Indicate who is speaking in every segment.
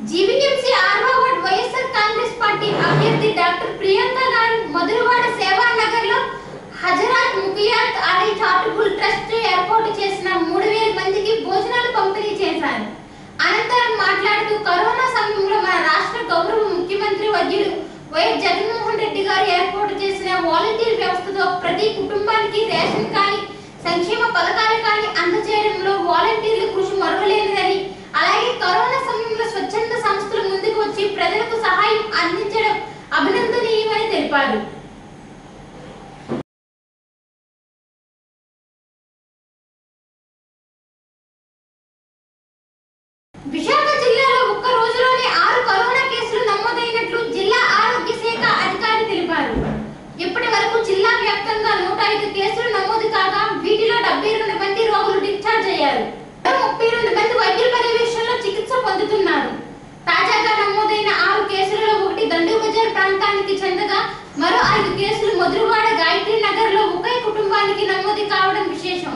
Speaker 1: GVMC ఆరవ ward YSR Congress party అభ్యర్థి doctor Priyanka garu Madhurawada Seva Nagar లో హజరాత్ ముకియాత్ అలీ చారిటబుల్ ట్రస్ట్ ఏర్పాటు చేసిన మూడు వేల మందికి భోజనాలు పంపిణీ చేశారు అనంతరం మాట్లాడుతూ కరోనా సమయంలో మన రాష్ట్ర గౌరవ ముఖ్యమంత్రి వర్యులు వైఎస్ జగన్మోహన్ రెడ్డి గారు ఏర్పాటు చేసిన వాలంటీర్ వ్యవస్థతో ప్రతి కుటుంబానికి రేషన్ కానీ సంక్షేమ పథకాలు కానీ అందజేయడంలో వాలంటీర్ల కృషి మరువలేనిదని అలాగే కరోనా సమయంలో స్వచ్ఛంద సంస్థలు ముందుకు వచ్చి ప్రజలకు సహాయం అందించడం అభినందనీయమని తెలిపారు విశాఖ జిల్లాలో ఒక్క రోజులోనే ఆరు కరోనా కేసులు నమోదైనట్లు జిల్లా ఆరోగ్య శాఖ అధికారి తెలిపారు ఇప్పటి వరకు జిల్లా వ్యాప్తంగా నూట ఐదు కేసులు నమోదు కాగా వీటిలో డెబ్బై రెండు మంది రోగులు డిశ్చార్జ్ అయ్యారు ముప్పై రెండు మంది వైద్యుల పర్యవేక్షణలో చికిత్స పొందుతున్నారు తాజాగా నమోదైన ఆరు కేసులలో ఒకటి దండు బజార్ ప్రాంతానికి చెందగా మరో ఐదు కేసులు మధురవాడ గాయత్రి నగర్ లో ఒకే కుటుంబానికి నమోదు కావడం విశేషం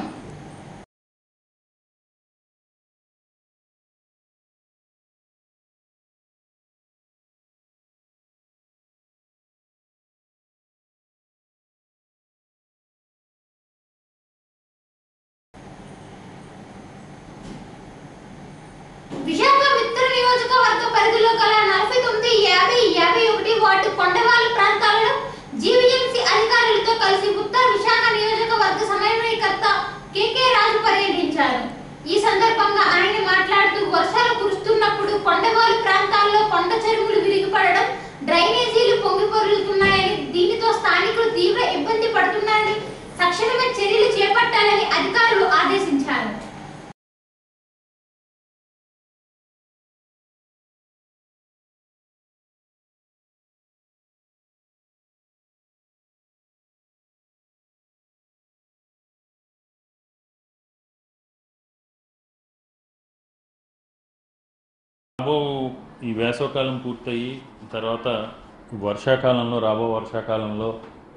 Speaker 1: విశాఖ విత్తన నియోజకవర్గ పరిధిలో గల నలభై తొమ్మిది యాభై యాభై ఒకటి వార్డు కొండవాళ్ళ ప్రాంతాలలో జీవీఎంసీ అధికారులతో కలిసి ఉత్తర విశాఖ నియోజకవర్గ సమన్వయకర్త కెకే రాజు పర్యటించారు ఈ సందర్భంగా ఆయన మాట్లాడుతూ వర్షాలు కురుస్తున్నప్పుడు కొండవాళ్ళు ప్రాంతాల్లో కొండ చెరువులు విరిగిపడడం డ్రైనేజీలు పొంగి పొరులుతున్నాయని దీనితో స్థానికులు తీవ్ర ఇబ్బంది పడుతున్నారని తక్షణమే చర్యలు చేపట్టాలని అధికారులు ఆదేశించారు
Speaker 2: రాబో ఈ వేసవకాలం పూర్తయి తర్వాత వర్షాకాలంలో రాబో వర్షాకాలంలో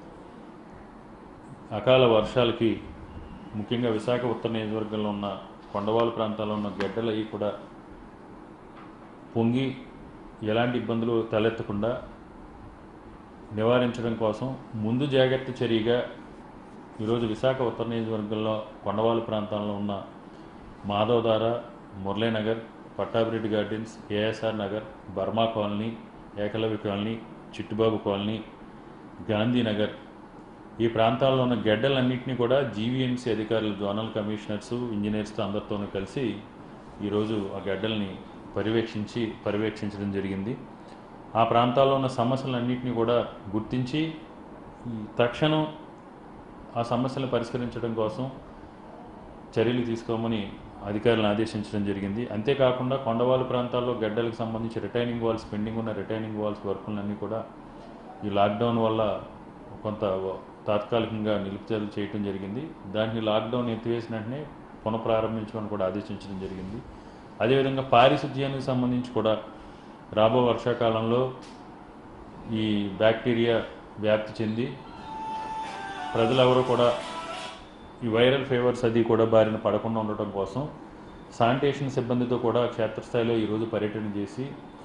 Speaker 2: అకాల వర్షాలకి ముఖ్యంగా విశాఖ ఉత్తర నియోజకవర్గంలో ఉన్న కొండవాళ్ళ ప్రాంతాల్లో ఉన్న గడ్డలు అవి కూడా పొంగి ఎలాంటి ఇబ్బందులు తలెత్తకుండా నివారించడం కోసం ముందు జాగ్రత్త చర్యగా ఈరోజు విశాఖ ఉత్తర నియోజకవర్గంలో కొండవాళ్ళ ప్రాంతాల్లో ఉన్న Madhavadhara Muralinagar Pattabhireddy gardens ASR Nagar Burma colony Ekalavya colony Chittubabu colony Gandhinagar ఈ ప్రాంతాల్లో ఉన్న గెడ్డలన్నింటినీ కూడా జీవీఎంసీ అధికారులు జోనల్ కమిషనర్స్ ఇంజనీర్స్తో అందరితోనూ కలిసి ఈరోజు ఆ గడ్డల్ని పర్యవేక్షించి పర్యవేక్షించడం జరిగింది ఆ ప్రాంతాల్లో ఉన్న సమస్యలన్నింటినీ కూడా గుర్తించి ఈ తక్షణం ఆ సమస్యలను పరిష్కరించడం కోసం చర్యలు తీసుకోమని అధికారులను ఆదేశించడం జరిగింది అంతేకాకుండా కొండవాళ్ళ ప్రాంతాల్లో గడ్డలకు సంబంధించి రిటైనింగ్ వాల్స్ పెండింగ్ ఉన్న రిటైనింగ్ వాల్స్ వర్కులన్నీ కూడా ఈ లాక్డౌన్ వల్ల కొంత తాత్కాలికంగా నిలుపుదల చేయడం జరిగింది దాన్ని లాక్డౌన్ ఎత్తివేసిన వెంటనే పునఃప్రారంభించమని కూడా ఆదేశించడం జరిగింది అదేవిధంగా పారిశుధ్యానికి సంబంధించి కూడా రాబో వర్షాకాలంలో ఈ బ్యాక్టీరియా వ్యాప్తి చెంది ప్రజలెవరూ కూడా ఈ వైరల్ ఫీవర్స్ అది కూడా బారిన పడకుండా ఉండటం కోసం శానిటేషన్ సిబ్బందితో కూడా క్షేత్రస్థాయిలో ఈరోజు పర్యటన చేసి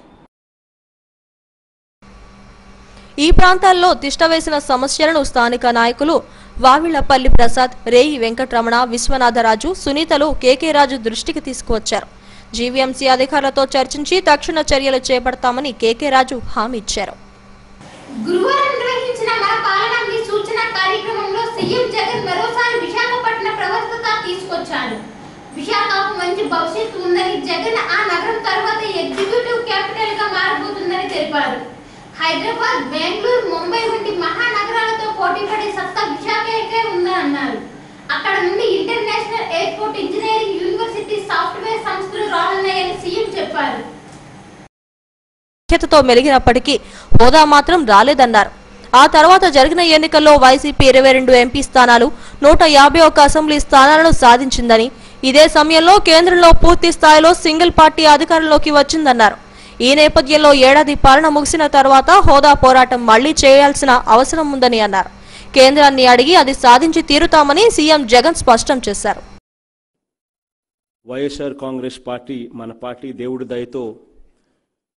Speaker 3: ఈ ప్రాంతాల్లో తిష్టవేసిన సమస్యలను స్థానిక నాయకులు వావిళ్లపల్లి ప్రసాద్ రేయి వెంకటరమణ విశ్వనాథరాజు సునీతలు కేకే రాజు దృష్టికి తీసుకువచ్చారు జీవీఎంసీ అధికారులతో చర్చించి తక్షణ చర్యలు చేపడతామని కేకే రాజు హామీ ఇచ్చారు
Speaker 1: గురువారం నిర్వహించిన మన పాలన మీ సూచన కార్యక్రమంలో సీఎం జగన్ మరోసారి విశాఖపట్నం ప్రవర్తత తీసుకొచ్చారు విశాఖకు మంచి భవిష్యత్తు ఉందని జగన్ ఆ నగరం తర్వాత ఎగ్జిక్యూటివ్ క్యాపిటల్ గా మారబోతుందని తెలిపారు హైదరాబాద్ బెంగళూరు ముంబై వంటి మహానగరాలతో పోటీ పడే సత్తా విశాఖకే ఉందని అన్నారు అక్కడ నుండి international airport engineering university software సంస్థలు రానున్నాయని సీఎం చెప్పారు
Speaker 3: బాధ్యతతో మెలిగినప్పటికీ హోదా మాత్రం రాలేదన్నారు ఆ తర్వాత జరిగిన ఎన్నికల్లో వైసీపీ ఇరవై రెండు ఎంపీ స్థానాలు నూట యాభై ఒక్క అసెంబ్లీ స్థానాలను సాధించిందని ఇదే సమయంలో కేంద్రంలో పూర్తి స్థాయిలో సింగిల్ పార్టీ అధికారంలోకి వచ్చిందన్నారు ఈ నేపథ్యంలో ఏడాది పాలన ముగిసిన తర్వాత హోదా పోరాటం మళ్లీ చేయాల్సిన అవసరం ఉందని అన్నారు కేంద్రాన్ని అడిగి అది సాధించి తీరుతామని సీఎం జగన్ స్పష్టం చేశారు
Speaker 4: వైఎస్ఆర్ కాంగ్రెస్ పార్టీ మన పార్టీ దేవుడి దయతో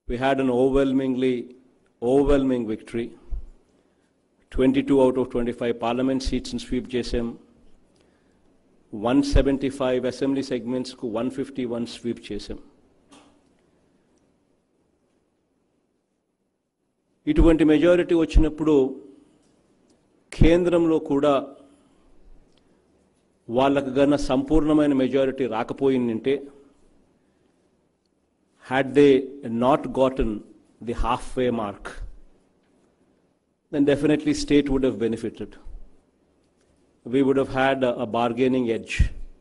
Speaker 4: We had an overwhelmingly, overwhelming victory. 22 out of 25 parliament seats in sweep JSM, 175 assembly segments కు 151 స్వీప్ చేశాం ఇటువంటి మెజారిటీ వచ్చినప్పుడు కేంద్రంలో కూడా వాళ్ళకు గన సంపూర్ణమైన మెజారిటీ రాకపోయిందంటే had they not gotten the halfway mark, then definitely state would have benefited. We would have had a, a bargaining edge.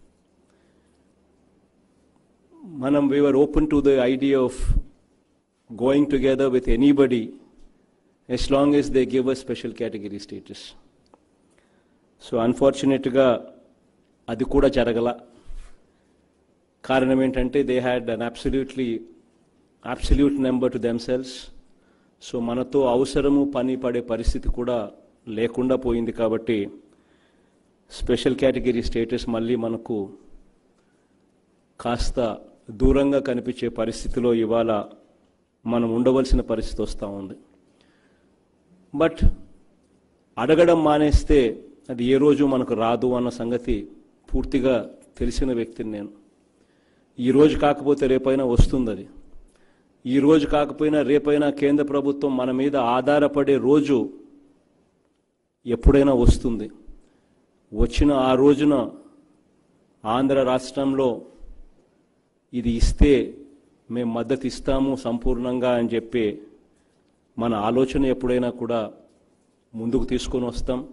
Speaker 4: Manam, we were open to the idea of going together with anybody as long as they give us special category status. So అన్ఫార్చునేట్గా అది కూడా జరగల కారణం ఏంటంటే they had an absolutely absolute number to themselves so మనతో అవసరము పని పడే పరిస్థితి కూడా లేకుండా పోయింది కాబట్టి స్పెషల్ కేటగిరీ స్టేటస్ మళ్ళీ మనకు కాస్త దూరంగా కనిపించే పరిస్థితిలో ఇవాళ మనం ఉండవలసిన పరిస్థితి వస్తూ ఉంది బట్ అడగడం మానేస్తే అది ఏ రోజు మనకు రాదు అన్న సంగతి పూర్తిగా తెలిసిన వ్యక్తిని నేను ఈ రోజు కాకపోతే రేపైనా వస్తుంది అది ఈ రోజు కాకపోయినా రేపైనా కేంద్ర ప్రభుత్వం మన మీద ఆధారపడే రోజు ఎప్పుడైనా వస్తుంది వచ్చిన ఆ రోజున ఆంధ్ర రాష్ట్రంలో ఇది ఇస్తే మేము మద్దతు ఇస్తాము సంపూర్ణంగా అని చెప్పి మన ఆలోచన ఎప్పుడైనా కూడా ముందుకు తీసుకొని వస్తాం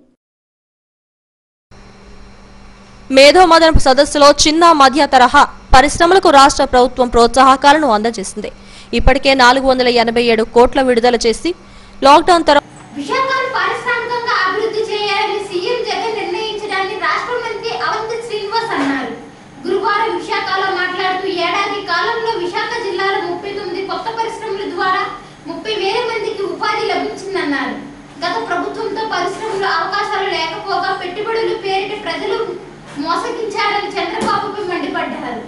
Speaker 3: మేధో మదన సదస్సులో చిన్న మధ్య తరహా పరిశ్రమలకు రాష్ట్ర ప్రభుత్వం ప్రోత్సాహకాలను అందజేసింది ఇప్పటికే నాలుగు వందల ఎనభై ఏడు కోట్ల విడుదల చేసి లాక్డౌన్ తర్వాత
Speaker 1: విశాఖను పారిశ్రామికంగా అభివృద్ధి చేయాలని సీఎం జగన్ నిర్ణయించడాన్ని రాష్ట్ర మంత్రి అవంతి శ్రీనివాస్ అన్నారు గురువారం విశాఖలో మాట్లాడుతూ ఏడాది కాలంలో విశాఖ జిల్లాలో ముప్పై తొమ్మిది కొత్త పరిశ్రమల ద్వారా ముప్పై వేల మందికి ఉపాధి లభించిందన్నారు గత ప్రభుత్వంతో పరిశ్రమలో అవకాశాలు లేకపోగా పెట్టుబడులు పేరిట ప్రజలు మోసగించారని చంద్రబాబుపై మండిపడ్డారు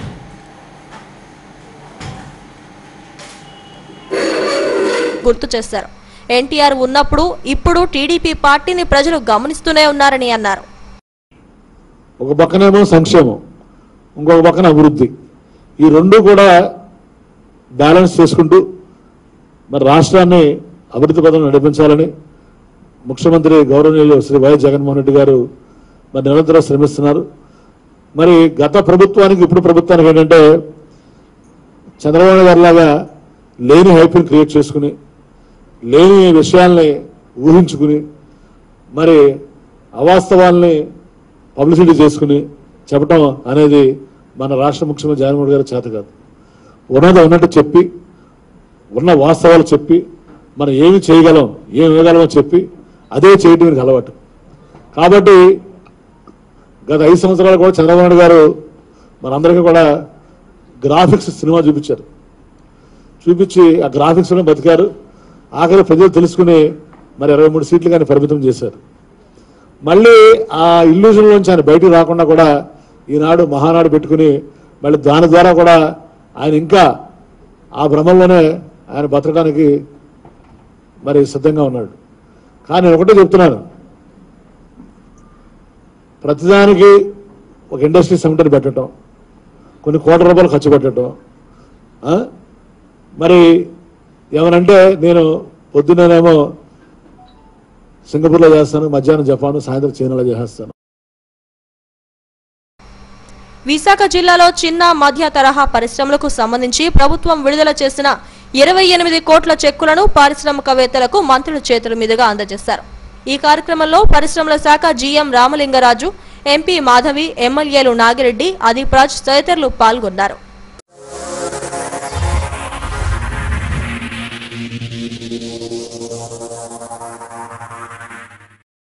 Speaker 3: గుర్తు చేశారు ఎన్టీఆర్ ఉన్నప్పుడు ఇప్పుడు టీడీపీ పార్టీని ప్రజలు గమనిస్తూనే ఉన్నారని అన్నారు
Speaker 5: ఒక పక్కనేమో సంక్షేమం ఇంకొక పక్కన అభివృద్ధి ఈ రెండు కూడా బ్యాలెన్స్ చేసుకుంటూ మరి రాష్ట్రాన్ని అభివృద్ధి పథం నడిపించాలని ముఖ్యమంత్రి గౌరవనీయులు శ్రీ వైఎస్ జగన్మోహన్ రెడ్డి గారు మరి నిరంతరం శ్రమిస్తున్నారు మరి గత ప్రభుత్వానికి ఇప్పుడు ప్రభుత్వానికి ఏంటంటే చంద్రబాబు గారి లాగా లేని హైప్ని క్రియేట్ చేసుకుని లేని విషయాల్ని ఊహించుకుని మరి అవాస్తవాల్ని పబ్లిసిటీ చేసుకుని చెప్పటం అనేది మన రాష్ట్ర ముఖ్యమంత్రి జగన్మోహన్ గారి చేత కాదు ఉన్నది ఉన్నట్టు చెప్పి ఉన్న వాస్తవాలు చెప్పి మనం ఏమి చేయగలం ఏమి ఇవ్వగలమో చెప్పి అదే చేయటం వీరికి అలవాటు కాబట్టి గత ఐదు సంవత్సరాలు కూడా చంద్రబాబు నాయుడు గారు మనందరికీ కూడా గ్రాఫిక్స్ సినిమా చూపించారు చూపించి ఆ గ్రాఫిక్స్లో బతికారు ఆఖరి ప్రజలు తెలుసుకుని మరి ఇరవై మూడు సీట్లు కానీ పరిమితం చేశారు మళ్ళీ ఆ ఇల్యూజన్ నుంచి ఆయన బయటికి రాకుండా కూడా ఈనాడు మహానాడు పెట్టుకుని మళ్ళీ దాని ద్వారా కూడా ఆయన ఇంకా ఆ భ్రమంలోనే ఆయన బతకడానికి మరి సిద్ధంగా ఉన్నాడు కానీ నేను ఒకటే చెప్తున్నాను ప్రతిదానికి ఒక ఇండస్ట్రీ సెంటర్ పెట్టడం కొన్ని కోట్ల రూపాయలు ఖర్చు పెట్టడం ఆ? మరి ఏమనంటే నేను పొద్దున్నేనేమో సింగపూర్లో చేస్తాను మధ్యాహ్నం జపాన్ సాయంత్రం చైనాలో చేస్తాను
Speaker 3: విశాఖ జిల్లాలో చిన్న మధ్య తరహా పరిశ్రమలకు సంబంధించి ప్రభుత్వం విడుదల చేసిన ఇరవై ఎనిమిది కోట్ల చెక్కులను పారిశ్రామికవేత్తలకు మంత్రుల చేతుల మీదుగా అందజేశారు ఈ కార్యక్రమంలో పరిశ్రమల శాఖ జీఎం రామలింగరాజు ఎంపీ మాధవి ఎమ్మెల్యేలు నాగిరెడ్డి అదీప్ రాజ్ తదితరులు పాల్గొన్నారు